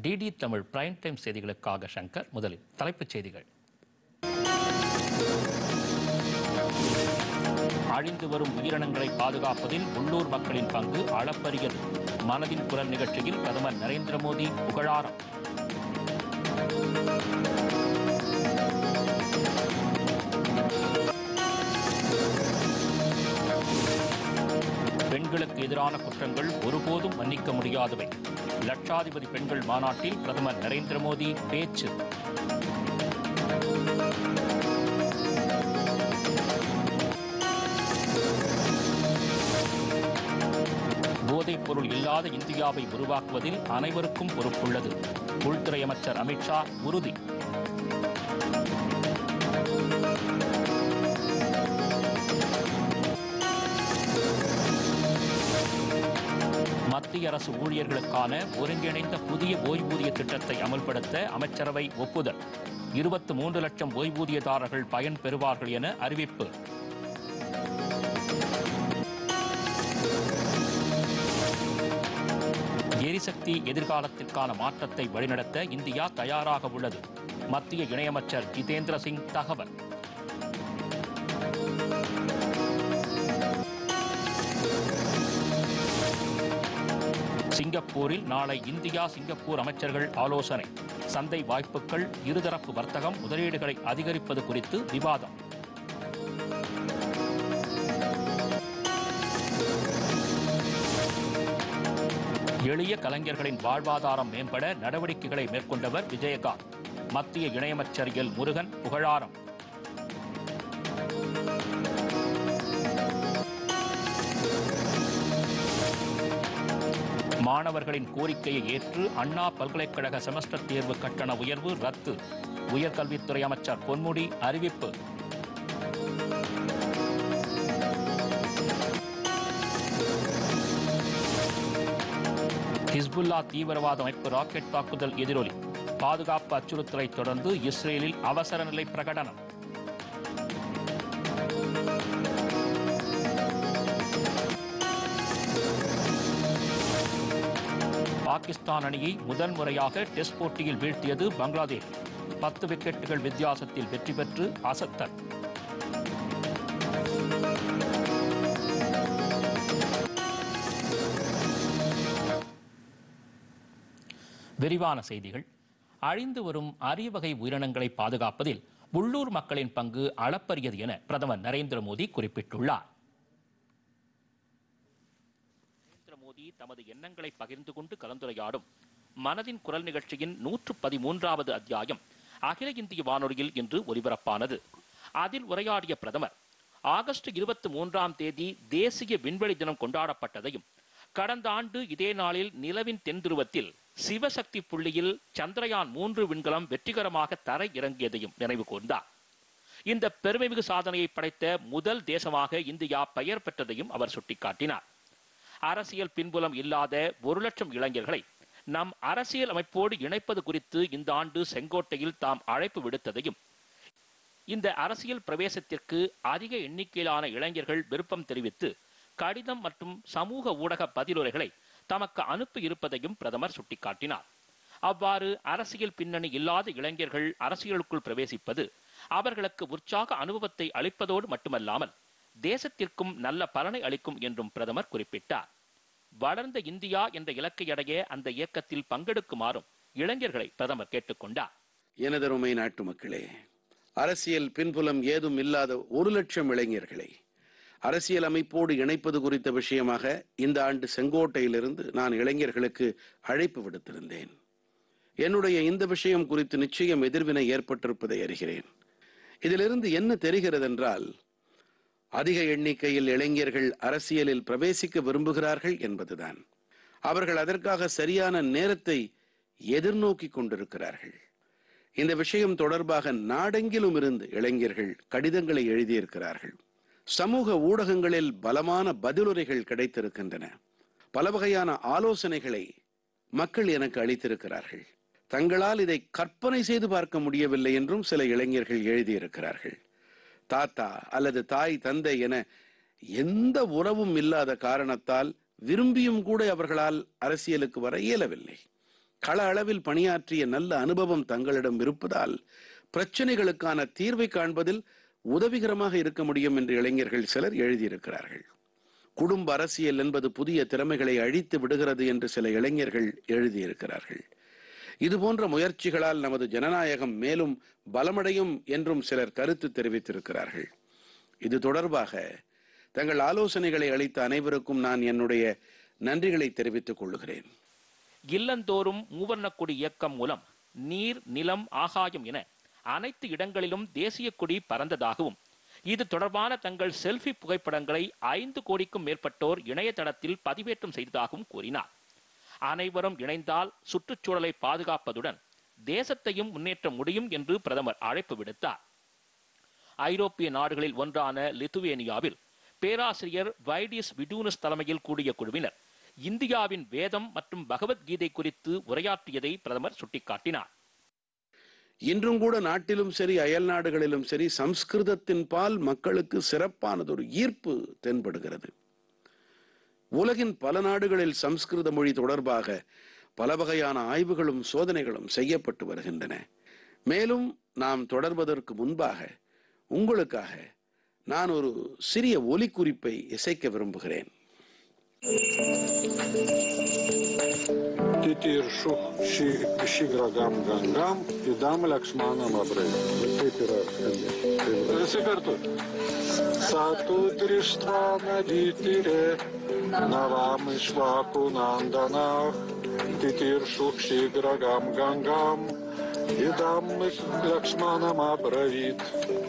DD Tamil prime time செய்திகளுக்காக சங்கர் முதலில் தலைப்புச் செய்திகள் அழிந்து வரும் உயிரினங்களை பாதுகாப்பதில் உள்ளூர் மக்களின் பங்கு அளப்பரியது மனதின் குரல் நிகழ்ச்சியில் பிரதமர் நரேந்திர மோடி புகழாரம் பெண்களுக்கு எதிரான குற்றங்கள் ஒருபோதும் மன்னிக்க முடியாதவை லட்சாதிபதி பெண்கள் மாநாட்டில் பிரதமர் நரேந்திர மோடி பேச்சு போதைப் பொருள் இல்லாத இந்தியாவை உருவாக்குவதில் அனைவருக்கும் பொறுப்புள்ளது உள்துறை அமைச்சர் அமித்ஷா உறுதி மத்திய அரசு ஊழியர்களுக்கான ஒருங்கிணைந்த புதிய ஓய்வூதிய திட்டத்தை அமல்படுத்த அமைச்சரவை ஒப்புதல் இருபத்து மூன்று லட்சம் ஓய்வூதியதாரர்கள் பயன் பெறுவார்கள் என அறிவிப்பு எரிசக்தி எதிர்காலத்திற்கான மாற்றத்தை வழிநடத்த இந்தியா தயாராக உள்ளது மத்திய இணையமைச்சர் ஜிதேந்திர சிங் தகவல் சிங்கப்பூரில் நாளை இந்தியா சிங்கப்பூர் அமைச்சர்கள் ஆலோசனை சந்தை வாய்ப்புகள் இருதரப்பு வர்த்தகம் முதலீடுகளை அதிகரிப்பது குறித்து விவாதம் எளிய கலைஞர்களின் வாழ்வாதாரம் மேம்பட நடவடிக்கைகளை மேற்கொண்டவர் விஜயகாந்த் மத்திய இணையமைச்சர் எல் முருகன் புகழாரம் மாணவர்களின் கோரிக்கையை ஏற்று அண்ணா பல்கலைக்கழக செமஸ்டர் தேர்வு கட்டண உயர்வு ரத்து உயர்கல்வித்துறை அமைச்சர் பொன்முடி அறிவிப்பு ஹிஸ்புல்லா தீவிரவாத அமைப்பு ராக்கெட் தாக்குதல் எதிரொலி பாதுகாப்பு அச்சுறுத்தலை தொடர்ந்து இஸ்ரேலில் அவசர நிலை பிரகடனம் பாகிஸ்தான் அணியை முதல் முறையாக டெஸ்ட் போட்டியில் வீழ்த்தியது பங்களாதேஷ் பத்து விக்கெட்டுகள் வித்தியாசத்தில் வெற்றி பெற்று அசத்தல் விரிவான செய்திகள் அழிந்து வரும் அரிய வகை உயிரினங்களை பாதுகாப்பதில் உள்ளூர் மக்களின் பங்கு அளப்பரியது என பிரதமர் நரேந்திர மோடி குறிப்பிட்டுள்ளார் நரேந்திர மோடி தமது எண்ணங்களை பகிர்ந்து கொண்டு கலந்துரையாடும் மனதின் குரல் நிகழ்ச்சியின் நூற்று பதிமூன்றாவது அத்தியாயம் அகில இந்திய வானொலியில் இன்று ஒலிபரப்பானது அதில் உரையாடிய பிரதமர் ஆகஸ்ட் இருபத்தி மூன்றாம் தேதி தேசிய விண்வெளி தினம் கொண்டாடப்பட்டதையும் கடந்த ஆண்டு இதே நாளில் நிலவின் தென் துருவத்தில் சிவசக்தி புள்ளியில் சந்திரயான் மூன்று விண்கலம் வெற்றிகரமாக தரை இறங்கியதையும் நினைவு கூர்ந்தார் இந்த பெருமைமிகு சாதனையை படைத்த முதல் தேசமாக இந்தியா பெயர் பெற்றதையும் அவர் சுட்டிக்காட்டினார் அரசியல் பின்புலம் இல்லாத ஒரு லட்சம் இளைஞர்களை நம் அரசியல் அமைப்போடு இணைப்பது குறித்து இந்த ஆண்டு செங்கோட்டையில் தாம் அழைப்பு விடுத்ததையும் இந்த அரசியல் பிரவேசத்திற்கு அதிக எண்ணிக்கையிலான இளைஞர்கள் விருப்பம் தெரிவித்து கடிதம் மற்றும் சமூக ஊடக பதிலுரைகளை தமக்கு அனுப்பி இருப்பதையும் பிரதமர் சுட்டிக்காட்டினார் அவ்வாறு அரசியல் பின்னணி இல்லாத இளைஞர்கள் அரசியலுக்குள் பிரவேசிப்பது அவர்களுக்கு உற்சாக அனுபவத்தை அளிப்பதோடு மட்டுமல்லாமல் தேசத்திற்கும் நல்ல பலனை அளிக்கும் என்றும் பிரதமர் குறிப்பிட்டார் வளர்ந்த இந்தியா என்ற இலக்கை அடைய அந்த இயக்கத்தில் பங்கெடுக்குமாறும் இளைஞர்களை பிரதமர் கேட்டுக்கொண்டார் எனதருமை நாட்டு மக்களே அரசியல் பின்புலம் ஏதும் இல்லாத ஒரு லட்சம் இளைஞர்களை அரசியல் அமைப்போடு இணைப்பது குறித்த விஷயமாக இந்த ஆண்டு செங்கோட்டையிலிருந்து நான் இளைஞர்களுக்கு அழைப்பு விடுத்திருந்தேன் என்னுடைய இந்த விஷயம் குறித்து நிச்சயம் எதிர்வினை ஏற்பட்டிருப்பதை அறிகிறேன் இதிலிருந்து என்ன தெரிகிறது என்றால் அதிக எண்ணிக்கையில் இளைஞர்கள் அரசியலில் பிரவேசிக்க விரும்புகிறார்கள் என்பதுதான் அவர்கள் அதற்காக சரியான நேரத்தை எதிர்நோக்கி கொண்டிருக்கிறார்கள் இந்த விஷயம் தொடர்பாக நாடெங்கிலும் இருந்து இளைஞர்கள் கடிதங்களை எழுதியிருக்கிறார்கள் சமூக ஊடகங்களில் பலமான பதிலுரைகள் கிடைத்திருக்கின்றன பல வகையான ஆலோசனைகளை மக்கள் எனக்கு அளித்திருக்கிறார்கள் தங்களால் இதை கற்பனை செய்து பார்க்க முடியவில்லை என்றும் சில இளைஞர்கள் எழுதியிருக்கிறார்கள் தாத்தா அல்லது தாய் தந்தை என எந்த உறவும் இல்லாத காரணத்தால் விரும்பியும் கூட அவர்களால் அரசியலுக்கு வர இயலவில்லை கள அளவில் பணியாற்றிய நல்ல அனுபவம் தங்களிடம் இருப்பதால் பிரச்சனைகளுக்கான தீர்வை காண்பதில் உதவிகரமாக இருக்க முடியும் என்று இளைஞர்கள் சிலர் எழுதியிருக்கிறார்கள் குடும்ப அரசியல் என்பது புதிய திறமைகளை அழித்து விடுகிறது என்று சில இளைஞர்கள் எழுதியிருக்கிறார்கள் இதுபோன்ற முயற்சிகளால் நமது ஜனநாயகம் மேலும் பலமடையும் என்றும் சிலர் கருத்து தெரிவித்திருக்கிறார்கள் இது தொடர்பாக தங்கள் ஆலோசனைகளை அளித்த அனைவருக்கும் நான் என்னுடைய நன்றிகளை தெரிவித்துக் கொள்கிறேன் இல்லந்தோறும் மூவர்ணக் கொடி இயக்கம் மூலம் நீர் நிலம் ஆகாயம் என அனைத்து இடங்களிலும் தேசிய கொடி பறந்ததாகவும் இது தொடர்பான தங்கள் செல்ஃபி புகைப்படங்களை ஐந்து கோடிக்கும் மேற்பட்டோர் இணையதளத்தில் பதிவேற்றம் செய்ததாகவும் கூறினார் அனைவரும் இணைந்தால் சுற்றுச்சூழலை பாதுகாப்பதுடன் தேசத்தையும் முன்னேற்ற முடியும் என்று பிரதமர் அழைப்பு விடுத்தார் ஐரோப்பிய நாடுகளில் ஒன்றான லித்துவேனியாவில் பேராசிரியர் வைடிஸ் விடூனஸ் தலைமையில் கூடிய குழுவினர் இந்தியாவின் வேதம் மற்றும் பகவத்கீதை குறித்து உரையாற்றியதை பிரதமர் சுட்டிக்காட்டினார் இன்றும் கூட நாட்டிலும் சரி அயல் நாடுகளிலும் சரி சம்ஸ்கிருதத்தின் பால் மக்களுக்கு சிறப்பானதொரு ஈர்ப்பு தென்படுகிறது உலகின் பல நாடுகளில் சம்ஸ்கிருத மொழி தொடர்பாக பல வகையான ஆய்வுகளும் சோதனைகளும் செய்யப்பட்டு வருகின்றன மேலும் நாம் தொடர்வதற்கு முன்பாக உங்களுக்காக நான் ஒரு சிறிய ஒலிக்குறிப்பை இசைக்க விரும்புகிறேன் Titiršu šį, šįgragam gangam, įdam Lakšmanam abrai. Taip yra skambės. Visi kartu. Satu drištva nadytirė, navam išvaku nandana, titiršu šįgragam gangam, įdam Lakšmanam abravit.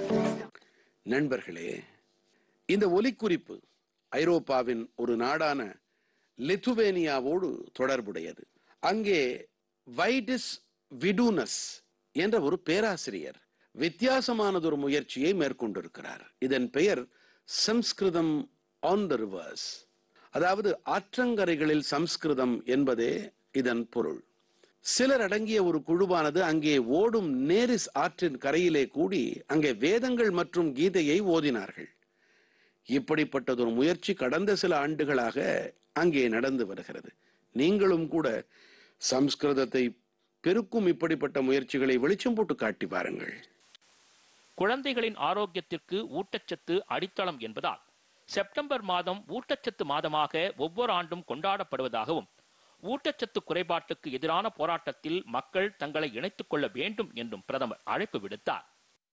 நண்பர்களே இந்த ஒலிக்குறிப்பு ஐரோப்பாவின் ஒரு நாடான லித்துவேனியாவோடு தொடர்புடையது அங்கே வைடிஸ் விடூனஸ் என்ற ஒரு பேராசிரியர் வித்தியாசமானதொரு முயற்சியை மேற்கொண்டிருக்கிறார் இதன் பெயர் சம்ஸ்கிருதம் ஆன் த ரிவர்ஸ் அதாவது ஆற்றங்கரைகளில் சம்ஸ்கிருதம் என்பதே இதன் பொருள் சிலர் அடங்கிய ஒரு குழுவானது அங்கே ஓடும் நேரிஸ் ஆற்றின் கரையிலே கூடி அங்கே வேதங்கள் மற்றும் கீதையை ஓதினார்கள் இப்படிப்பட்டதொரு முயற்சி கடந்த சில ஆண்டுகளாக அங்கே நடந்து வருகிறது நீங்களும் கூட சம்ஸ்கிருதத்தை பெருக்கும் இப்படிப்பட்ட முயற்சிகளை வெளிச்சம் போட்டு காட்டி பாருங்கள் குழந்தைகளின் ஆரோக்கியத்திற்கு ஊட்டச்சத்து அடித்தளம் என்பதால் செப்டம்பர் மாதம் ஊட்டச்சத்து மாதமாக ஒவ்வொரு ஆண்டும் கொண்டாடப்படுவதாகவும் ஊட்டச்சத்து குறைபாட்டுக்கு எதிரான போராட்டத்தில் மக்கள் தங்களை இணைத்துக் கொள்ள வேண்டும் என்றும் பிரதமர் அழைப்பு விடுத்தார்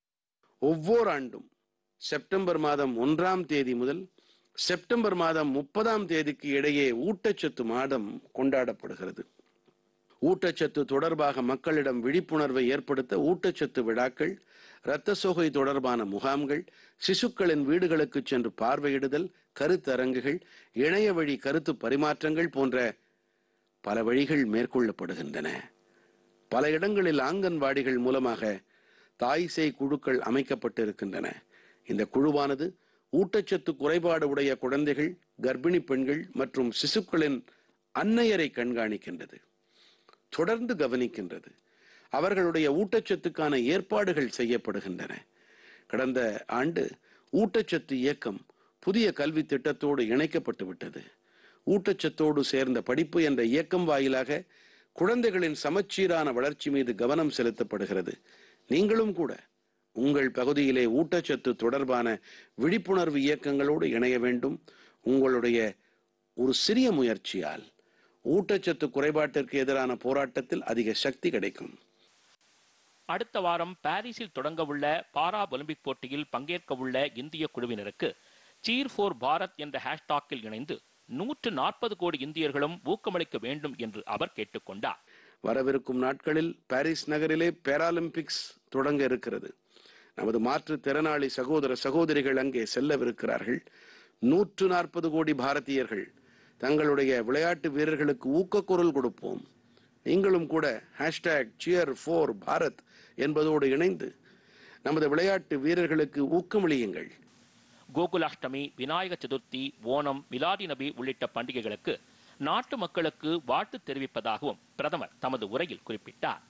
ஒவ்வொரு ஆண்டும் செப்டம்பர் மாதம் ஒன்றாம் தேதி முதல் செப்டம்பர் மாதம் முப்பதாம் தேதிக்கு இடையே ஊட்டச்சத்து மாதம் கொண்டாடப்படுகிறது ஊட்டச்சத்து தொடர்பாக மக்களிடம் விழிப்புணர்வை ஏற்படுத்த ஊட்டச்சத்து விழாக்கள் இரத்த சோகை தொடர்பான முகாம்கள் சிசுக்களின் வீடுகளுக்கு சென்று பார்வையிடுதல் கருத்தரங்குகள் இணைய வழி கருத்து பரிமாற்றங்கள் போன்ற பல வழிகள் மேற்கொள்ளப்படுகின்றன பல இடங்களில் ஆங்கன்வாடிகள் மூலமாக தாய் சேய் குழுக்கள் அமைக்கப்பட்டிருக்கின்றன இந்த குழுவானது ஊட்டச்சத்து குறைபாடு உடைய குழந்தைகள் கர்ப்பிணி பெண்கள் மற்றும் சிசுக்களின் அன்னையரை கண்காணிக்கின்றது தொடர்ந்து கவனிக்கின்றது அவர்களுடைய ஊட்டச்சத்துக்கான ஏற்பாடுகள் செய்யப்படுகின்றன கடந்த ஆண்டு ஊட்டச்சத்து இயக்கம் புதிய கல்வி திட்டத்தோடு இணைக்கப்பட்டு விட்டது ஊட்டச்சத்தோடு சேர்ந்த படிப்பு என்ற இயக்கம் வாயிலாக குழந்தைகளின் சமச்சீரான வளர்ச்சி மீது கவனம் செலுத்தப்படுகிறது நீங்களும் கூட உங்கள் பகுதியிலே ஊட்டச்சத்து தொடர்பான விழிப்புணர்வு இயக்கங்களோடு இணைய வேண்டும் உங்களுடைய ஒரு சிறிய முயற்சியால் ஊட்டச்சத்து குறைபாட்டிற்கு எதிரான போராட்டத்தில் அதிக சக்தி கிடைக்கும் அடுத்த வாரம் பாரிஸில் தொடங்கவுள்ள பாரா ஒலிம்பிக் போட்டியில் பங்கேற்கவுள்ள இந்திய குழுவினருக்கு சீர் ஃபோர் பாரத் என்ற ஹேஷ்டாக்கில் இணைந்து நூற்று நாற்பது கோடி இந்தியர்களும் ஊக்கமளிக்க வேண்டும் என்று அவர் கேட்டுக்கொண்டார் வரவிருக்கும் நாட்களில் பாரிஸ் நகரிலே பேராலிம்பிக்ஸ் தொடங்க இருக்கிறது நமது மாற்றுத்திறனாளி சகோதர சகோதரிகள் அங்கே செல்லவிருக்கிறார்கள் நூற்று நாற்பது கோடி பாரதியர்கள் தங்களுடைய விளையாட்டு வீரர்களுக்கு ஊக்கக்குரல் கொடுப்போம் நீங்களும் கூட ஹேஷ்டேக் சியர் ஃபோர் பாரத் என்பதோடு இணைந்து நமது விளையாட்டு வீரர்களுக்கு ஊக்கமளியுங்கள் கோகுலாஷ்டமி விநாயக சதுர்த்தி ஓணம் மிலாடி நபி உள்ளிட்ட பண்டிகைகளுக்கு நாட்டு மக்களுக்கு வாழ்த்து தெரிவிப்பதாகவும் பிரதமர் தமது உரையில் குறிப்பிட்டார்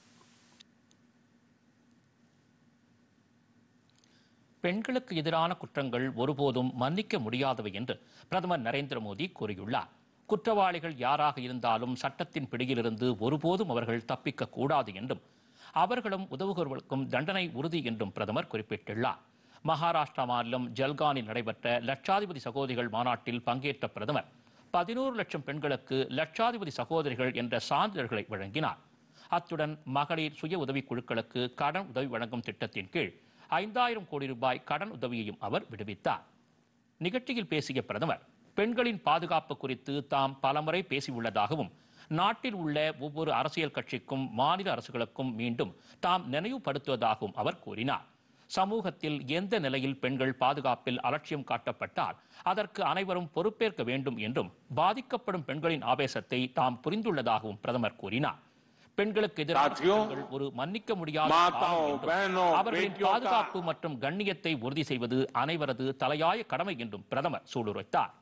பெண்களுக்கு எதிரான குற்றங்கள் ஒருபோதும் மன்னிக்க முடியாதவை என்று பிரதமர் நரேந்திர மோடி கூறியுள்ளார் குற்றவாளிகள் யாராக இருந்தாலும் சட்டத்தின் பிடியிலிருந்து ஒருபோதும் அவர்கள் தப்பிக்க கூடாது என்றும் அவர்களும் உதவுகிறவர்களுக்கும் தண்டனை உறுதி என்றும் பிரதமர் குறிப்பிட்டுள்ளார் மகாராஷ்டிரா மாநிலம் ஜல்கானில் நடைபெற்ற லட்சாதிபதி சகோதரிகள் மாநாட்டில் பங்கேற்ற பிரதமர் பதினோரு லட்சம் பெண்களுக்கு லட்சாதிபதி சகோதரிகள் என்ற சான்றிதழ்களை வழங்கினார் அத்துடன் மகளிர் சுய உதவிக் குழுக்களுக்கு கடன் உதவி வழங்கும் திட்டத்தின் கீழ் ஐந்தாயிரம் கோடி ரூபாய் கடன் உதவியையும் அவர் விடுவித்தார் நிகழ்ச்சியில் பேசிய பிரதமர் பெண்களின் பாதுகாப்பு குறித்து தாம் பலமுறை பேசியுள்ளதாகவும் நாட்டில் உள்ள ஒவ்வொரு அரசியல் கட்சிக்கும் மாநில அரசுகளுக்கும் மீண்டும் தாம் நினைவுபடுத்துவதாகவும் அவர் கூறினார் சமூகத்தில் எந்த நிலையில் பெண்கள் பாதுகாப்பில் அலட்சியம் காட்டப்பட்டால் அதற்கு அனைவரும் பொறுப்பேற்க வேண்டும் என்றும் பாதிக்கப்படும் பெண்களின் ஆவேசத்தை தாம் புரிந்துள்ளதாகவும் பிரதமர் கூறினார் பெண்களுக்கு எதிரான साथियों, குற்றங்கள் ஒரு மன்னிக்க முடியாத மாதாओं, பாவம் என்றும் बहनों, அவர்களின் बेटियों का- பாதுகாப்பு மற்றும் கண்ணியத்தை உறுதி செய்வது அனைவரது தலையாய கடமை என்றும் பிரதமர் சூளுரைத்தார்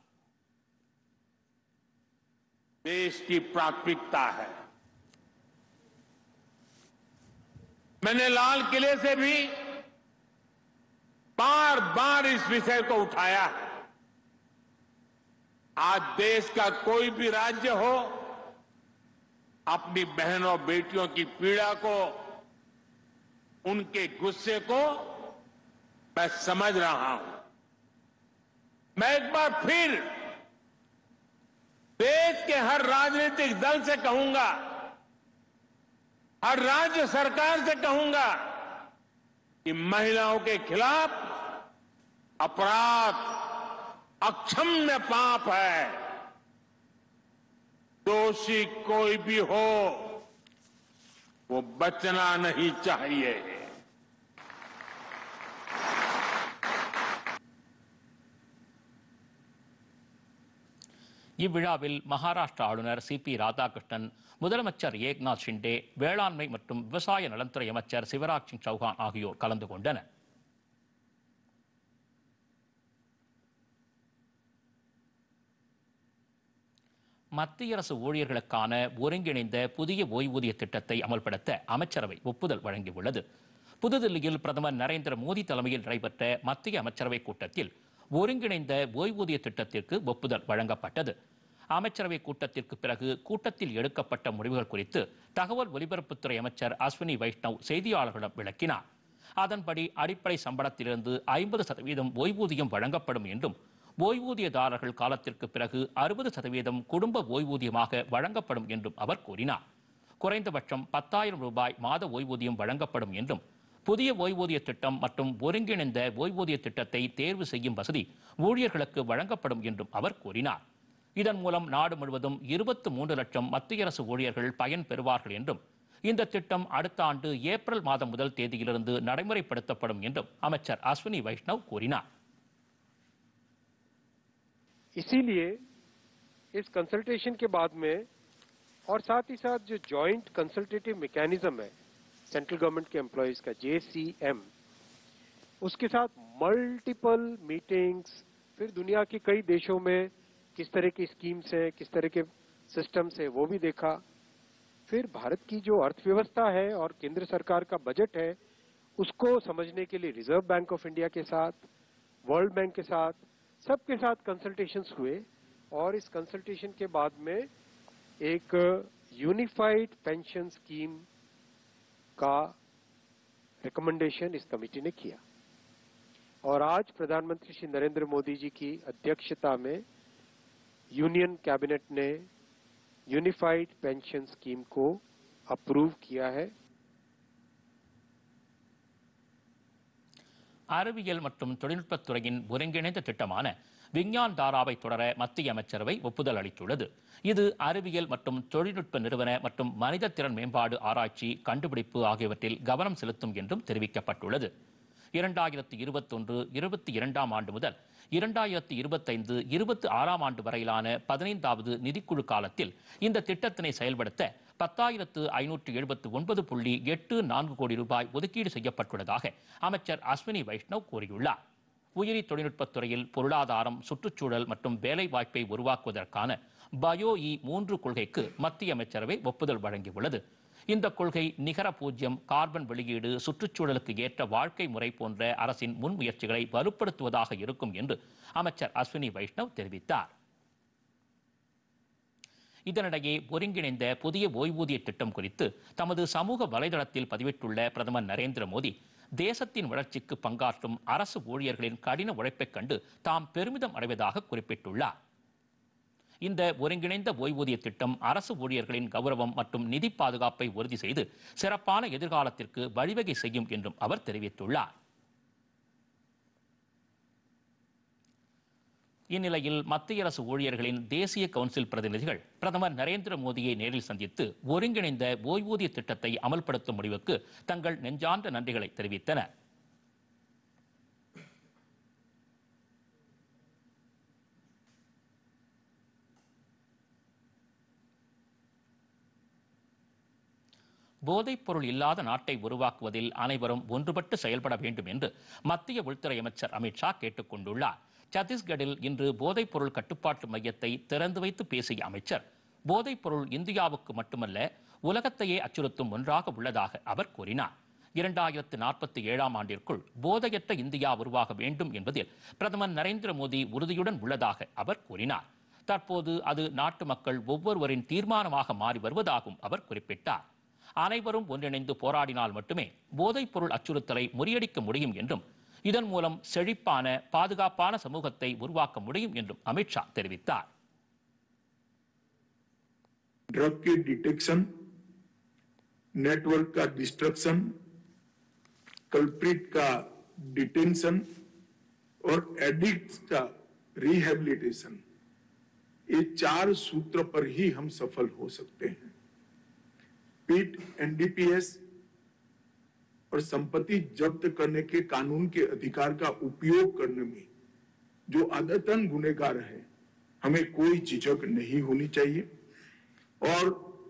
देश की प्राथमिकता है मैंने लाल किले से भी बार बार इस विषय को उठाया है आज देश का कोई भी राज्य हो अपनी बहनों बेटियों की पीड़ा को उनके गुस्से को मैं समझ रहा हूं मैं एक बार फिर देश के हर राजनीतिक दल से कहूंगा हर राज्य सरकार से कहूंगा कि महिलाओं के खिलाफ अपराध अक्षम्य पाप है दोषी कोई भी हो वो बचना नहीं चाहिए இவ்விழாவில் மகாராஷ்டிரா ஆளுநர் சி பி ராதாகிருஷ்ணன் முதலமைச்சர் ஏக்நாத் ஷிண்டே வேளாண்மை மற்றும் விவசாய நலத்துறை அமைச்சர் சிவராஜ் சிங் சௌஹான் ஆகியோர் கலந்து கொண்டனர் மத்திய அரசு ஊழியர்களுக்கான ஒருங்கிணைந்த புதிய ஓய்வூதிய திட்டத்தை அமல்படுத்த அமைச்சரவை ஒப்புதல் வழங்கியுள்ளது புதுதில்லியில் பிரதமர் நரேந்திர மோடி தலைமையில் நடைபெற்ற மத்திய அமைச்சரவை கூட்டத்தில் ஒருங்கிணைந்த ஓய்வூதிய திட்டத்திற்கு ஒப்புதல் வழங்கப்பட்டது அமைச்சரவை கூட்டத்திற்கு பிறகு கூட்டத்தில் எடுக்கப்பட்ட முடிவுகள் குறித்து தகவல் ஒலிபரப்புத்துறை அமைச்சர் அஸ்வினி வைஷ்ணவ் செய்தியாளர்களிடம் விளக்கினார் அதன்படி அடிப்படை சம்பளத்திலிருந்து ஐம்பது சதவீதம் ஓய்வூதியம் வழங்கப்படும் என்றும் ஓய்வூதியதாரர்கள் காலத்திற்கு பிறகு அறுபது சதவீதம் குடும்ப ஓய்வூதியமாக வழங்கப்படும் என்றும் அவர் கூறினார் குறைந்தபட்சம் பத்தாயிரம் ரூபாய் மாத ஓய்வூதியம் வழங்கப்படும் என்றும் புதிய ஓய்வூதிய திட்டம் மற்றும் ஒருங்கிணைந்த ஓய்வூதிய திட்டத்தை தேர்வு செய்யும் வசதி ஊழியர்களுக்கு வழங்கப்படும் என்றும் அவர் கூறினார் இதன் மூலம் நாடு முழுவதும் இருபத்து மூன்று லட்சம் மத்திய அரசு ஊழியர்கள் பயன் பெறுவார்கள் என்றும் இந்த திட்டம் அடுத்த ஆண்டு ஏப்ரல் மாதம் முதல் தேதியிலிருந்து நடைமுறைப்படுத்தப்படும் என்றும் அமைச்சர் அஸ்வினி வைஷ்ணவ் கூறினார் इसीलिए इस कंसल्टेशन के बाद में और साथ ही साथ जो जॉइंट कंसल्टेटिव मैकेनिज्म है सेंट्रल गवर्नमेंट के एम्प्लॉयज का जेसीएम उसके साथ मल्टीपल मीटिंग्स फिर दुनिया के कई देशों में किस तरह की स्कीम्स हैं किस तरह के सिस्टम्स है वो भी देखा फिर भारत की जो अर्थव्यवस्था है और केंद्र सरकार का बजट है उसको समझने के लिए रिजर्व बैंक ऑफ इंडिया के साथ वर्ल्ड बैंक के साथ सबके साथ कंसल्टेशंस हुए और इस कंसल्टेशन के बाद में एक यूनिफाइड पेंशन स्कीम का रिकमेंडेशन इस कमेटी ने किया और आज प्रधानमंत्री श्री नरेंद्र मोदी जी की अध्यक्षता में यूनियन कैबिनेट ने यूनिफाइड पेंशन स्कीम को अप्रूव किया है அறிவியல் மற்றும் தொழில்நுட்பத் துறையின் ஒருங்கிணைந்த திட்டமான விஞ்ஞான் தாராவை தொடர மத்திய அமைச்சரவை ஒப்புதல் அளித்துள்ளது இது அறிவியல் மற்றும் தொழில்நுட்ப நிறுவன மற்றும் மனித திறன் மேம்பாடு ஆராய்ச்சி கண்டுபிடிப்பு ஆகியவற்றில் கவனம் செலுத்தும் என்றும் தெரிவிக்கப்பட்டுள்ளது இரண்டாயிரத்தி இருபத்தொன்று இருபத்தி இரண்டாம் ஆண்டு முதல் இரண்டாயிரத்தி இருபத்தைந்து இருபத்தி ஆறாம் ஆண்டு வரையிலான பதினைந்தாவது நிதிக்குழு காலத்தில் இந்த திட்டத்தினை செயல்படுத்த பத்தாயிரத்து ஐநூற்று எழுபத்து ஒன்பது புள்ளி எட்டு நான்கு கோடி ரூபாய் ஒதுக்கீடு செய்யப்பட்டுள்ளதாக அமைச்சர் அஸ்வினி வைஷ்ணவ் கூறியுள்ளார் உயிரி தொழில்நுட்பத் துறையில் பொருளாதாரம் சுற்றுச்சூழல் மற்றும் வேலை வாய்ப்பை உருவாக்குவதற்கான பயோ இ மூன்று கொள்கைக்கு மத்திய அமைச்சரவை ஒப்புதல் வழங்கியுள்ளது இந்த கொள்கை நிகர பூஜ்யம் கார்பன் வெளியீடு சுற்றுச்சூழலுக்கு ஏற்ற வாழ்க்கை முறை போன்ற அரசின் முன்முயற்சிகளை வலுப்படுத்துவதாக இருக்கும் என்று அமைச்சர் அஸ்வினி வைஷ்ணவ் தெரிவித்தார் இதனிடையே ஒருங்கிணைந்த புதிய ஓய்வூதிய திட்டம் குறித்து தமது சமூக வலைதளத்தில் பதிவிட்டுள்ள பிரதமர் நரேந்திர மோடி தேசத்தின் வளர்ச்சிக்கு பங்காற்றும் அரசு ஊழியர்களின் கடின உழைப்பைக் கண்டு தாம் பெருமிதம் அடைவதாக குறிப்பிட்டுள்ளார் இந்த ஒருங்கிணைந்த ஓய்வூதிய திட்டம் அரசு ஊழியர்களின் கௌரவம் மற்றும் நிதி பாதுகாப்பை உறுதி செய்து சிறப்பான எதிர்காலத்திற்கு வழிவகை செய்யும் என்றும் அவர் தெரிவித்துள்ளார் இந்நிலையில் மத்திய அரசு ஊழியர்களின் தேசிய கவுன்சில் பிரதிநிதிகள் பிரதமர் நரேந்திர மோடியை நேரில் சந்தித்து ஒருங்கிணைந்த ஓய்வூதிய திட்டத்தை அமல்படுத்தும் முடிவுக்கு தங்கள் நெஞ்சார்ந்த நன்றிகளை தெரிவித்தனர் போதைப் பொருள் இல்லாத நாட்டை உருவாக்குவதில் அனைவரும் ஒன்றுபட்டு செயல்பட வேண்டும் என்று மத்திய உள்துறை அமைச்சர் அமித்ஷா கேட்டுக் கொண்டுள்ளார் சத்தீஸ்கடில் இன்று போதைப் பொருள் கட்டுப்பாட்டு மையத்தை திறந்து வைத்து பேசிய அமைச்சர் போதைப் பொருள் இந்தியாவுக்கு மட்டுமல்ல உலகத்தையே அச்சுறுத்தும் ஒன்றாக உள்ளதாக அவர் கூறினார் இரண்டாயிரத்து நாற்பத்தி ஏழாம் ஆண்டிற்குள் போதையற்ற இந்தியா உருவாக வேண்டும் என்பதில் பிரதமர் நரேந்திர மோடி உறுதியுடன் உள்ளதாக அவர் கூறினார் தற்போது அது நாட்டு மக்கள் ஒவ்வொருவரின் தீர்மானமாக மாறி வருவதாகவும் அவர் குறிப்பிட்டார் அனைவரும் ஒன்றிணைந்து போராடினால் மட்டுமே போதைப் பொருள் அச்சுறுத்தலை முறியடிக்க முடியும் என்றும் இதன் மூலம் செழிப்பான பாதுகாப்பான சமூகத்தை உருவாக்க முடியும் என்றும் அமித்ஷா தெரிவித்தார் ड्रग के डिटेक्शन नेटवर्क का डिस्ट्रक्शन कल्प्रिट का डिटेंशन और एडिक्ट का रिहेबिलिटेशन ये चार सूत्र पर ही हम सफल हो सकते हैं पीट एनडीपीएस और संपत्ति जब्त करने के कानून के अधिकार का उपयोग करने में जो आदतन गुनेगार है हमें कोई झिझक नहीं होनी चाहिए और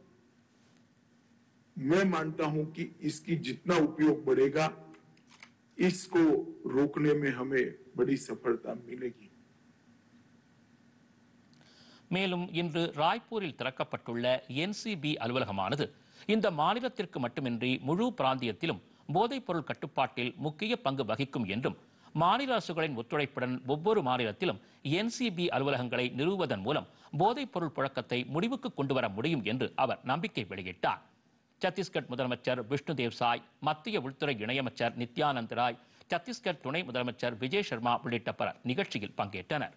मैं मानता हूं कि इसकी जितना उपयोग बढ़ेगा इसको रोकने में हमें बड़ी सफलता मिलेगी மேலும் இன்று ராய்ப்பூரில் திறக்கப்பட்டுள்ள என்சிபி அலுவலகமானது இந்த மாநிலத்திற்கு மட்டுமின்றி முழு பிராந்தியத்திலும் போதைப் பொருள் கட்டுப்பாட்டில் முக்கிய பங்கு வகிக்கும் என்றும் மாநில அரசுகளின் ஒத்துழைப்புடன் ஒவ்வொரு மாநிலத்திலும் என்சிபி அலுவலகங்களை நிறுவுவதன் மூலம் போதைப் பொருள் புழக்கத்தை முடிவுக்கு கொண்டுவர முடியும் என்று அவர் நம்பிக்கை வெளியிட்டார் சத்தீஸ்கர் முதலமைச்சர் விஷ்ணு தேவ்சாய் மத்திய உள்துறை இணையமைச்சர் நித்யானந்த் ராய் சத்தீஸ்கர் துணை முதலமைச்சர் விஜய் சர்மா உள்ளிட்ட பலர் நிகழ்ச்சியில் பங்கேற்றனர்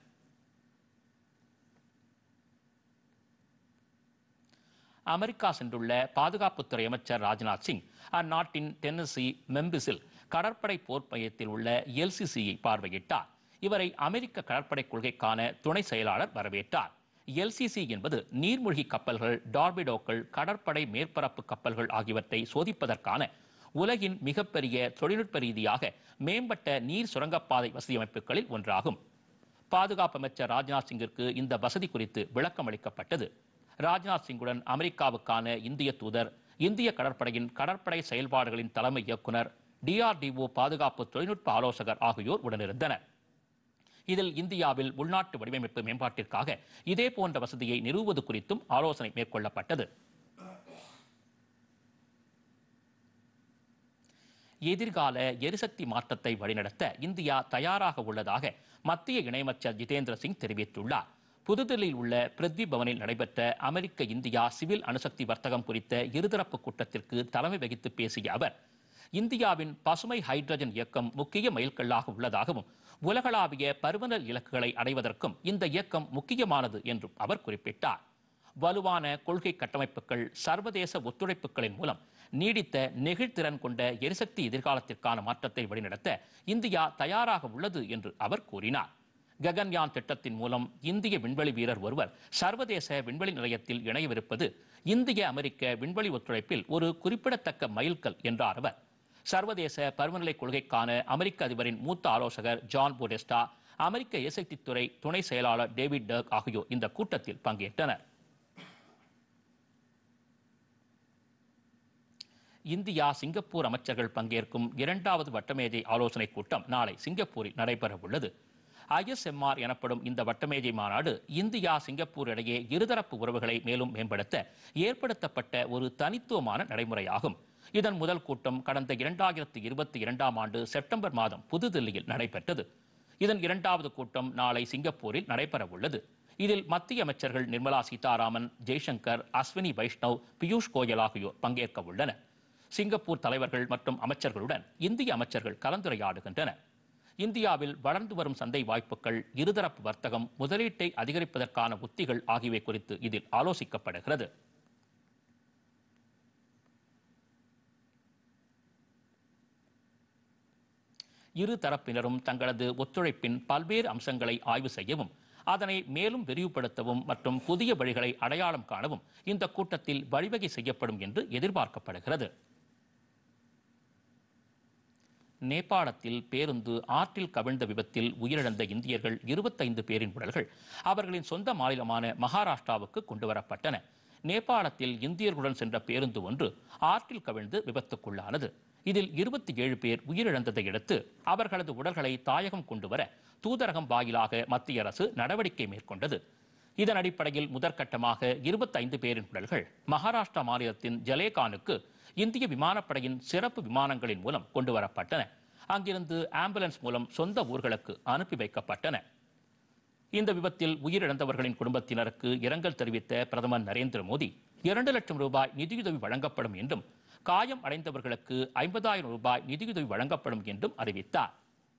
அமெரிக்கா சென்றுள்ள பாதுகாப்புத்துறை அமைச்சர் ராஜ்நாத் சிங் அந்நாட்டின் டென்னசி மெம்பிஸில் கடற்படை போர் மையத்தில் உள்ள எல்சிசியை பார்வையிட்டார் இவரை அமெரிக்க கடற்படை கொள்கைக்கான துணை செயலாளர் வரவேற்றார் எல்சிசி என்பது நீர்மூழ்கி கப்பல்கள் டார்பிடோக்கள் கடற்படை மேற்பரப்பு கப்பல்கள் ஆகியவற்றை சோதிப்பதற்கான உலகின் மிகப்பெரிய தொழில்நுட்ப ரீதியாக மேம்பட்ட நீர் சுரங்கப்பாதை வசதி அமைப்புகளில் ஒன்றாகும் பாதுகாப்பு அமைச்சர் ராஜ்நாத் சிங்கிற்கு இந்த வசதி குறித்து விளக்கம் அளிக்கப்பட்டது ராஜ்நாத் சிங்குடன் அமெரிக்காவுக்கான இந்திய தூதர் இந்திய கடற்படையின் கடற்படை செயல்பாடுகளின் தலைமை இயக்குனர் டிஆர்டிஓ பாதுகாப்பு தொழில்நுட்ப ஆலோசகர் ஆகியோர் உடனிருந்தனர் இதில் இந்தியாவில் உள்நாட்டு வடிவமைப்பு மேம்பாட்டிற்காக இதே போன்ற வசதியை நிறுவுவது குறித்தும் ஆலோசனை மேற்கொள்ளப்பட்டது எதிர்கால எரிசக்தி மாற்றத்தை வழிநடத்த இந்தியா தயாராக உள்ளதாக மத்திய இணையமைச்சர் ஜிதேந்திர சிங் தெரிவித்துள்ளார் புதுதில்லியில் உள்ள பிரித்வி பவனில் நடைபெற்ற அமெரிக்க இந்தியா சிவில் அணுசக்தி வர்த்தகம் குறித்த இருதரப்பு கூட்டத்திற்கு தலைமை வகித்து பேசிய அவர் இந்தியாவின் பசுமை ஹைட்ரஜன் இயக்கம் முக்கிய மைல்கல்லாக உள்ளதாகவும் உலகளாவிய பருவநிலை இலக்குகளை அடைவதற்கும் இந்த இயக்கம் முக்கியமானது என்றும் அவர் குறிப்பிட்டார் வலுவான கொள்கை கட்டமைப்புகள் சர்வதேச ஒத்துழைப்புகளின் மூலம் நீடித்த நெகிழ்திறன் கொண்ட எரிசக்தி எதிர்காலத்திற்கான மாற்றத்தை வழிநடத்த இந்தியா தயாராக உள்ளது என்று அவர் கூறினார் ககன்யான் திட்டத்தின் மூலம் இந்திய விண்வெளி வீரர் ஒருவர் சர்வதேச விண்வெளி நிலையத்தில் இணையவிருப்பது இந்திய அமெரிக்க விண்வெளி ஒத்துழைப்பில் ஒரு குறிப்பிடத்தக்க மைல்கல் என்றார் அவர் சர்வதேச பருவநிலை கொள்கைக்கான அமெரிக்க அதிபரின் மூத்த ஆலோசகர் ஜான் போடெஸ்டா அமெரிக்க எரிசக்தித்துறை துணை செயலாளர் டேவிட் டர்க் ஆகியோர் இந்த கூட்டத்தில் பங்கேற்றனர் இந்தியா சிங்கப்பூர் அமைச்சர்கள் பங்கேற்கும் இரண்டாவது வட்டமேஜை ஆலோசனை கூட்டம் நாளை சிங்கப்பூரில் நடைபெற உள்ளது ஐஎஸ்எம்ஆர் எனப்படும் இந்த வட்டமேஜை மாநாடு இந்தியா சிங்கப்பூர் இடையே இருதரப்பு உறவுகளை மேலும் மேம்படுத்த ஏற்படுத்தப்பட்ட ஒரு தனித்துவமான நடைமுறையாகும் இதன் முதல் கூட்டம் கடந்த இரண்டாயிரத்தி இருபத்தி இரண்டாம் ஆண்டு செப்டம்பர் மாதம் புதுதில்லியில் நடைபெற்றது இதன் இரண்டாவது கூட்டம் நாளை சிங்கப்பூரில் நடைபெற உள்ளது இதில் மத்திய அமைச்சர்கள் நிர்மலா சீதாராமன் ஜெய்சங்கர் அஸ்வினி வைஷ்ணவ் பியூஷ் கோயல் ஆகியோர் பங்கேற்க உள்ளனர் சிங்கப்பூர் தலைவர்கள் மற்றும் அமைச்சர்களுடன் இந்திய அமைச்சர்கள் கலந்துரையாடுகின்றனர் இந்தியாவில் வளர்ந்து வரும் சந்தை வாய்ப்புகள் இருதரப்பு வர்த்தகம் முதலீட்டை அதிகரிப்பதற்கான உத்திகள் ஆகியவை குறித்து இதில் ஆலோசிக்கப்படுகிறது இரு தரப்பினரும் தங்களது ஒத்துழைப்பின் பல்வேறு அம்சங்களை ஆய்வு செய்யவும் அதனை மேலும் விரிவுபடுத்தவும் மற்றும் புதிய வழிகளை அடையாளம் காணவும் இந்த கூட்டத்தில் வழிவகை செய்யப்படும் என்று எதிர்பார்க்கப்படுகிறது நேபாளத்தில் பேருந்து ஆற்றில் கவிழ்ந்த விபத்தில் உயிரிழந்த இந்தியர்கள் இருபத்தைந்து பேரின் உடல்கள் அவர்களின் சொந்த மாநிலமான மகாராஷ்டிராவுக்கு கொண்டுவரப்பட்டன நேபாளத்தில் இந்தியர்களுடன் சென்ற பேருந்து ஒன்று ஆற்றில் கவிழ்ந்து விபத்துக்குள்ளானது இதில் இருபத்தி ஏழு பேர் உயிரிழந்ததை அடுத்து அவர்களது உடல்களை தாயகம் கொண்டுவர தூதரகம் வாயிலாக மத்திய அரசு நடவடிக்கை மேற்கொண்டது இதன் அடிப்படையில் முதற்கட்டமாக இருபத்தைந்து பேரின் உடல்கள் மகாராஷ்டிரா மாநிலத்தின் ஜலேகானுக்கு இந்திய விமானப்படையின் சிறப்பு விமானங்களின் மூலம் கொண்டு வரப்பட்டன அங்கிருந்து ஆம்புலன்ஸ் மூலம் சொந்த ஊர்களுக்கு அனுப்பி வைக்கப்பட்டன இந்த விபத்தில் உயிரிழந்தவர்களின் குடும்பத்தினருக்கு இரங்கல் தெரிவித்த பிரதமர் நரேந்திர மோடி இரண்டு லட்சம் ரூபாய் நிதியுதவி வழங்கப்படும் என்றும் காயம் அடைந்தவர்களுக்கு ஐம்பதாயிரம் ரூபாய் நிதியுதவி வழங்கப்படும் என்றும் அறிவித்தார்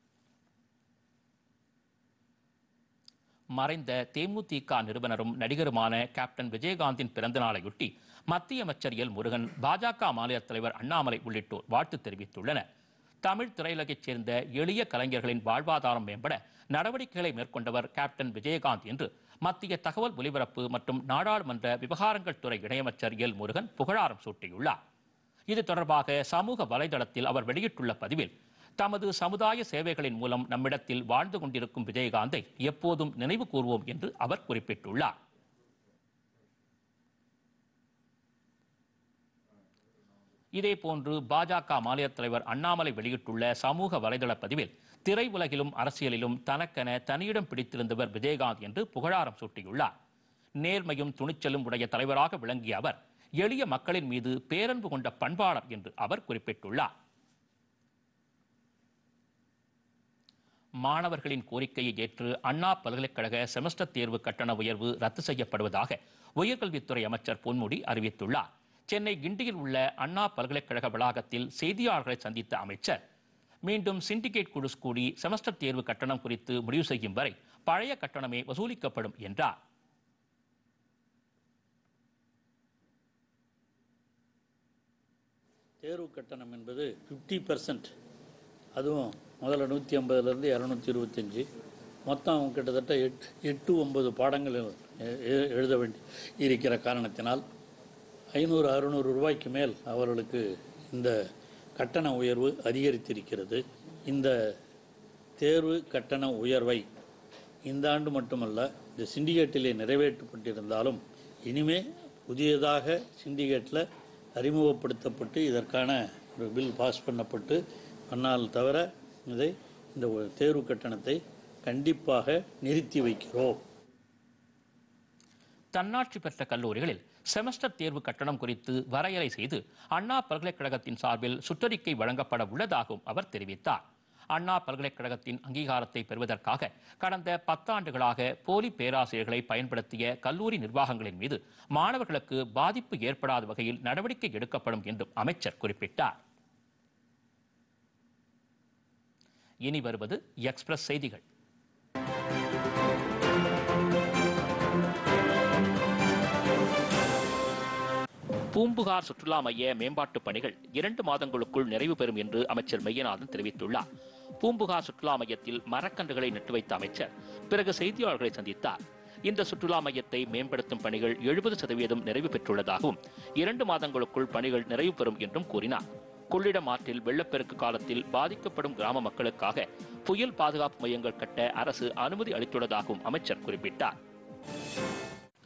மறைந்த தேமுதிக நிறுவனரும் நடிகருமான கேப்டன் விஜயகாந்தின் பிறந்த நாளையொட்டி மத்திய அமைச்சர் எல் முருகன் பாஜக மாநில தலைவர் அண்ணாமலை உள்ளிட்டோர் வாழ்த்து தெரிவித்துள்ளனர் தமிழ் திரையுலகைச் சேர்ந்த எளிய கலைஞர்களின் வாழ்வாதாரம் மேம்பட நடவடிக்கைகளை மேற்கொண்டவர் கேப்டன் விஜயகாந்த் என்று மத்திய தகவல் ஒலிபரப்பு மற்றும் நாடாளுமன்ற விவகாரங்கள் துறை இணையமைச்சர் எல் முருகன் புகழாரம் சூட்டியுள்ளார் இது தொடர்பாக சமூக வலைதளத்தில் அவர் வெளியிட்டுள்ள பதிவில் தமது சமுதாய சேவைகளின் மூலம் நம்மிடத்தில் வாழ்ந்து கொண்டிருக்கும் விஜயகாந்தை எப்போதும் நினைவு கூர்வோம் என்று அவர் குறிப்பிட்டுள்ளார் இதேபோன்று பாஜக மாநில தலைவர் அண்ணாமலை வெளியிட்டுள்ள சமூக வலைதள பதிவில் திரையுலகிலும் அரசியலிலும் தனக்கென தனியிடம் பிடித்திருந்தவர் விஜயகாந்த் என்று புகழாரம் சூட்டியுள்ளார் நேர்மையும் துணிச்சலும் உடைய தலைவராக விளங்கிய அவர் எளிய மக்களின் மீது பேரன்பு கொண்ட பண்பாளர் என்று அவர் குறிப்பிட்டுள்ளார் மாணவர்களின் கோரிக்கையை ஏற்று அண்ணா பல்கலைக்கழக செமஸ்டர் தேர்வு கட்டண உயர்வு ரத்து செய்யப்படுவதாக உயர்கல்வித்துறை அமைச்சர் பொன்முடி அறிவித்துள்ளார் சென்னை கிண்டியில் உள்ள அண்ணா பல்கலைக்கழக வளாகத்தில் செய்தியாளர்களை சந்தித்த அமைச்சர் மீண்டும் சிண்டிகேட் குழு கூடி செமஸ்டர் தேர்வு கட்டணம் குறித்து முடிவு செய்யும் வரை பழைய கட்டணமே வசூலிக்கப்படும் என்றார் தேர்வு கட்டணம் என்பது ஃபிஃப்டி பர்சன்ட் அதுவும் முதல்ல நூற்றி ஐம்பதுலேருந்து இரநூத்தி இருபத்தஞ்சி மொத்தம் கிட்டத்தட்ட எட் எட்டு ஒன்பது பாடங்கள் எ- எ- எழுத வேண்டி இருக்கிற காரணத்தினால் ஐநூறு அறுநூறு ரூபாய்க்கு மேல் அவர்களுக்கு இந்த கட்டண உயர்வு அதிகரித்திருக்கிறது இந்த தேர்வு கட்டண உயர்வை இந்த ஆண்டு மட்டுமல்ல இந்த சிண்டிகேட்டிலே நிறைவேற்றப்பட்டிருந்தாலும் இனிமே புதியதாக சிண்டிகேட்டில் அறிமுகப்படுத்தப்பட்டு இதற்கான ஒரு பில் பாஸ் பண்ணப்பட்டு பண்ணால் தவிர இதை இந்த ஒரு தேர்வு கட்டணத்தை கண்டிப்பாக நிறுத்தி வைக்கிறோம் தன்னாட்சி பெற்ற கல்லூரிகளில் செமஸ்டர் தேர்வு கட்டணம் குறித்து வரையறை செய்து அண்ணா பல்கலைக்கழகத்தின் சார்பில் சுற்றறிக்கை வழங்கப்பட உள்ளதாகவும் அவர் தெரிவித்தார் அண்ணா பல்கலைக்கழகத்தின் அங்கீகாரத்தை பெறுவதற்காக கடந்த பத்தாண்டுகளாக போலி பேராசிரியர்களை பயன்படுத்திய கல்லூரி நிர்வாகங்களின் மீது மாணவர்களுக்கு பாதிப்பு ஏற்படாத வகையில் நடவடிக்கை எடுக்கப்படும் என்றும் அமைச்சர் குறிப்பிட்டார் இனி வருவது எக்ஸ்பிரஸ் செய்திகள் பூம்புகார் சுற்றுலா மைய மேம்பாட்டுப் பணிகள் இரண்டு மாதங்களுக்குள் நிறைவு பெறும் என்று அமைச்சர் மெய்யநாதன் தெரிவித்துள்ளார் பூம்புகார் சுற்றுலா மையத்தில் மரக்கன்றுகளை நட்டு வைத்த அமைச்சர் பிறகு செய்தியாளர்களை சந்தித்தார் இந்த சுற்றுலா மையத்தை மேம்படுத்தும் பணிகள் எழுபது சதவீதம் நிறைவு பெற்றுள்ளதாகவும் இரண்டு மாதங்களுக்குள் பணிகள் நிறைவு பெறும் என்றும் கூறினார் கொள்ளிடம் ஆற்றில் வெள்ளப்பெருக்கு காலத்தில் பாதிக்கப்படும் கிராம மக்களுக்காக புயல் பாதுகாப்பு மையங்கள் கட்ட அரசு அனுமதி அளித்துள்ளதாகவும் அமைச்சர் குறிப்பிட்டார்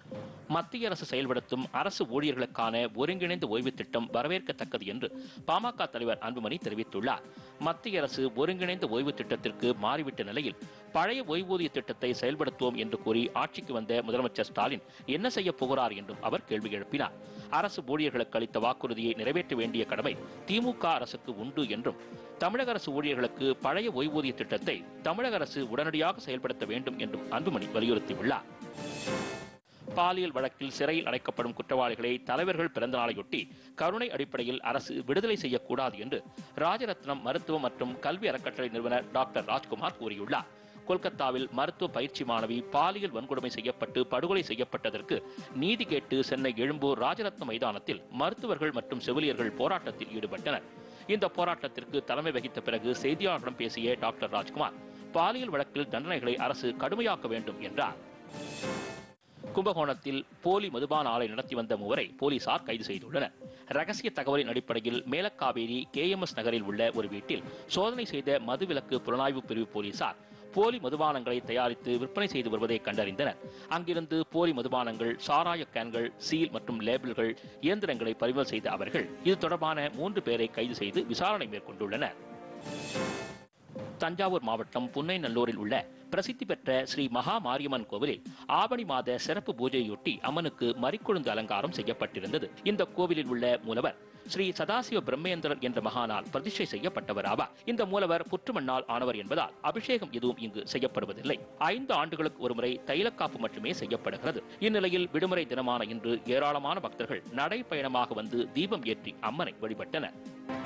மத்திய அரசு செயல்படுத்தும் அரசு ஊழியர்களுக்கான ஒருங்கிணைந்த ஓய்வு திட்டம் வரவேற்கத்தக்கது என்று பாமக தலைவர் அன்புமணி தெரிவித்துள்ளார் மத்திய அரசு ஒருங்கிணைந்த ஓய்வு திட்டத்திற்கு மாறிவிட்ட நிலையில் பழைய ஓய்வூதிய திட்டத்தை செயல்படுத்துவோம் என்று கூறி ஆட்சிக்கு வந்த முதலமைச்சர் ஸ்டாலின் என்ன செய்ய போகிறார் என்றும் அவர் கேள்வி எழுப்பினார் அரசு ஊழியர்களுக்கு அளித்த வாக்குறுதியை நிறைவேற்ற வேண்டிய கடமை திமுக அரசுக்கு உண்டு என்றும் தமிழக அரசு ஊழியர்களுக்கு பழைய ஓய்வூதிய திட்டத்தை தமிழக அரசு உடனடியாக செயல்படுத்த வேண்டும் என்றும் அன்புமணி வலியுறுத்தியுள்ளார் பாலியல் வழக்கில் சிறையில் அடைக்கப்படும் குற்றவாளிகளை தலைவர்கள் பிறந்த நாளையொட்டி கருணை அடிப்படையில் அரசு விடுதலை செய்யக்கூடாது என்று ராஜரத்னம் மருத்துவ மற்றும் கல்வி அறக்கட்டளை நிறுவனர் டாக்டர் ராஜ்குமார் கூறியுள்ளார் கொல்கத்தாவில் மருத்துவ பயிற்சி மாணவி பாலியல் வன்கொடுமை செய்யப்பட்டு படுகொலை செய்யப்பட்டதற்கு நீதி கேட்டு சென்னை எழும்பூர் ராஜரத்னம் மைதானத்தில் மருத்துவர்கள் மற்றும் செவிலியர்கள் போராட்டத்தில் ஈடுபட்டனர் இந்த போராட்டத்திற்கு தலைமை வகித்த பிறகு செய்தியாளர்களிடம் பேசிய டாக்டர் ராஜ்குமார் பாலியல் வழக்கில் தண்டனைகளை அரசு கடுமையாக்க வேண்டும் என்றார் கும்பகோணத்தில் போலி மதுபான ஆலை நடத்தி வந்த மூவரை போலீசார் கைது செய்துள்ளனர் ரகசிய தகவலின் அடிப்படையில் மேலக்காவேரி கேஎம்எஸ் நகரில் உள்ள ஒரு வீட்டில் சோதனை செய்த மதுவிலக்கு புலனாய்வு பிரிவு போலீசார் போலி மதுபானங்களை தயாரித்து விற்பனை செய்து வருவதை கண்டறிந்தனர் அங்கிருந்து போலி மதுபானங்கள் சாராய கேன்கள் சீல் மற்றும் லேபிள்கள் இயந்திரங்களை பறிமுதல் செய்த அவர்கள் இது தொடர்பான மூன்று பேரை கைது செய்து விசாரணை மேற்கொண்டுள்ளனர் தஞ்சாவூர் மாவட்டம் புன்னைநல்லூரில் உள்ள பிரசித்தி பெற்ற ஸ்ரீ மகா மாரியம்மன் கோவிலில் ஆவணி மாத சிறப்பு பூஜையொட்டி அம்மனுக்கு மறிக்கொழுந்து அலங்காரம் செய்யப்பட்டிருந்தது இந்த கோவிலில் உள்ள மூலவர் ஸ்ரீ சதாசிவ பிரம்மேந்திரர் என்ற மகானால் பிரதிஷ்டை செய்யப்பட்டவர் ஆவார் இந்த மூலவர் புற்றுமண்ணால் ஆனவர் என்பதால் அபிஷேகம் எதுவும் இங்கு செய்யப்படுவதில்லை ஐந்து ஆண்டுகளுக்கு ஒருமுறை தைலக்காப்பு மட்டுமே செய்யப்படுகிறது இந்நிலையில் விடுமுறை தினமான இன்று ஏராளமான பக்தர்கள் நடைப்பயணமாக வந்து தீபம் ஏற்றி அம்மனை வழிபட்டனர்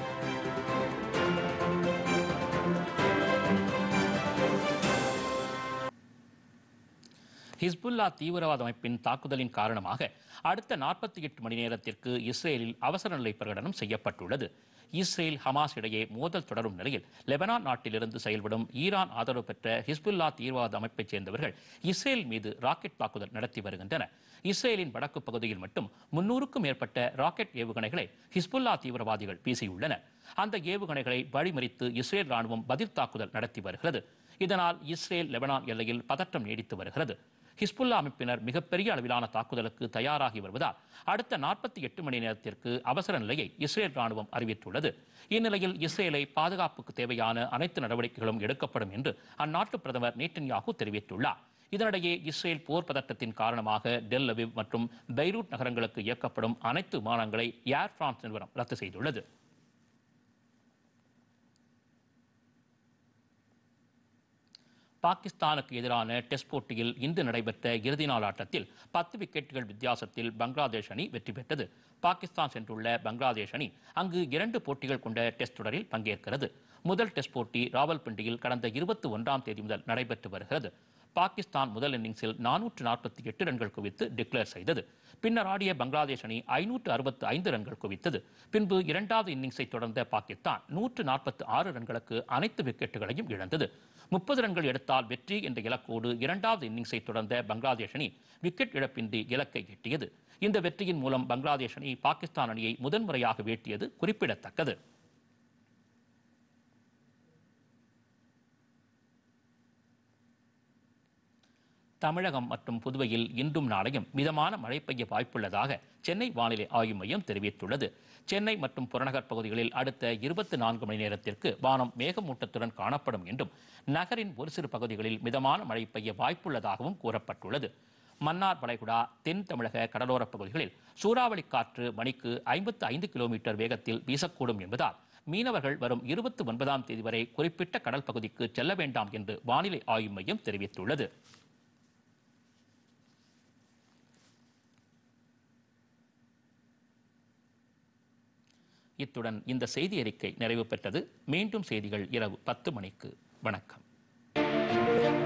ஹிஸ்புல்லா தீவிரவாத அமைப்பின் தாக்குதலின் காரணமாக அடுத்த நாற்பத்தி எட்டு மணி நேரத்திற்கு இஸ்ரேலில் அவசர நிலை பிரகடனம் செய்யப்பட்டுள்ளது இஸ்ரேல் ஹமாஸ் இடையே மோதல் தொடரும் நிலையில் லெபனான் நாட்டிலிருந்து செயல்படும் ஈரான் ஆதரவு பெற்ற ஹிஸ்புல்லா தீவிரவாத அமைப்பைச் சேர்ந்தவர்கள் இஸ்ரேல் மீது ராக்கெட் தாக்குதல் நடத்தி வருகின்றனர் இஸ்ரேலின் வடக்கு பகுதியில் மட்டும் முன்னூறுக்கும் மேற்பட்ட ராக்கெட் ஏவுகணைகளை ஹிஸ்புல்லா தீவிரவாதிகள் வீசியுள்ளனர் அந்த ஏவுகணைகளை வழிமறித்து இஸ்ரேல் ராணுவம் பதில் தாக்குதல் நடத்தி வருகிறது இதனால் இஸ்ரேல் லெபனான் எல்லையில் பதற்றம் நீடித்து வருகிறது ஹிஸ்புல்லா அமைப்பினர் மிகப்பெரிய அளவிலான தாக்குதலுக்கு தயாராகி வருவதால் அடுத்த நாற்பத்தி எட்டு மணி நேரத்திற்கு அவசர நிலையை இஸ்ரேல் ராணுவம் அறிவித்துள்ளது இந்நிலையில் இஸ்ரேலை பாதுகாப்புக்கு தேவையான அனைத்து நடவடிக்கைகளும் எடுக்கப்படும் என்று அந்நாட்டு பிரதமர் நேட்டன்யாகு தெரிவித்துள்ளார் இதனிடையே இஸ்ரேல் போர் பதட்டத்தின் காரணமாக டெல் அவிவ் மற்றும் பெய்ரூட் நகரங்களுக்கு இயக்கப்படும் அனைத்து விமானங்களை ஏர் பிரான்ஸ் நிறுவனம் ரத்து செய்துள்ளது பாகிஸ்தானுக்கு எதிரான டெஸ்ட் போட்டியில் இன்று நடைபெற்ற இறுதி நாள் ஆட்டத்தில் பத்து விக்கெட்டுகள் வித்தியாசத்தில் பங்களாதேஷ் அணி வெற்றி பெற்றது பாகிஸ்தான் சென்றுள்ள பங்களாதேஷ் அணி அங்கு இரண்டு போட்டிகள் கொண்ட டெஸ்ட் தொடரில் பங்கேற்கிறது முதல் டெஸ்ட் போட்டி ராவல்பிண்டியில் கடந்த இருபத்தி ஒன்றாம் தேதி முதல் நடைபெற்று வருகிறது பாகிஸ்தான் முதல் இன்னிங்ஸில் நானூற்று நாற்பத்தி எட்டு ரன்கள் குவித்து டிக்ளேர் செய்தது பின்னர் ஆடிய பங்களாதேஷ் அணி ஐநூற்று அறுபத்து ஐந்து ரன்கள் குவித்தது பின்பு இரண்டாவது இன்னிங்ஸை தொடர்ந்த பாகிஸ்தான் நூற்று நாற்பத்தி ஆறு ரன்களுக்கு அனைத்து விக்கெட்டுகளையும் இழந்தது முப்பது ரன்கள் எடுத்தால் வெற்றி என்ற இலக்கோடு இரண்டாவது இன்னிங்ஸை தொடர்ந்த பங்களாதேஷ் அணி விக்கெட் இழப்பின்றி இலக்கை எட்டியது இந்த வெற்றியின் மூலம் பங்களாதேஷ் அணி பாகிஸ்தான் அணியை முதன்முறையாக வீழ்த்தியது குறிப்பிடத்தக்கது தமிழகம் மற்றும் புதுவையில் இன்றும் நாளையும் மிதமான மழை பெய்ய வாய்ப்புள்ளதாக சென்னை வானிலை ஆய்வு மையம் தெரிவித்துள்ளது சென்னை மற்றும் புறநகர் பகுதிகளில் அடுத்த இருபத்தி நான்கு மணி நேரத்திற்கு வானம் மேகமூட்டத்துடன் காணப்படும் என்றும் நகரின் ஒரு சிறு பகுதிகளில் மிதமான மழை பெய்ய வாய்ப்புள்ளதாகவும் கூறப்பட்டுள்ளது மன்னார் வளைகுடா தென் தமிழக கடலோரப் பகுதிகளில் சூறாவளி காற்று மணிக்கு ஐம்பத்து ஐந்து கிலோமீட்டர் வேகத்தில் வீசக்கூடும் என்பதால் மீனவர்கள் வரும் இருபத்தி ஒன்பதாம் தேதி வரை குறிப்பிட்ட கடல் பகுதிக்கு செல்ல வேண்டாம் என்று வானிலை ஆய்வு மையம் தெரிவித்துள்ளது இத்துடன் இந்த செய்தி அறிக்கை நிறைவு பெற்றது மீண்டும் செய்திகள் இரவு பத்து மணிக்கு வணக்கம்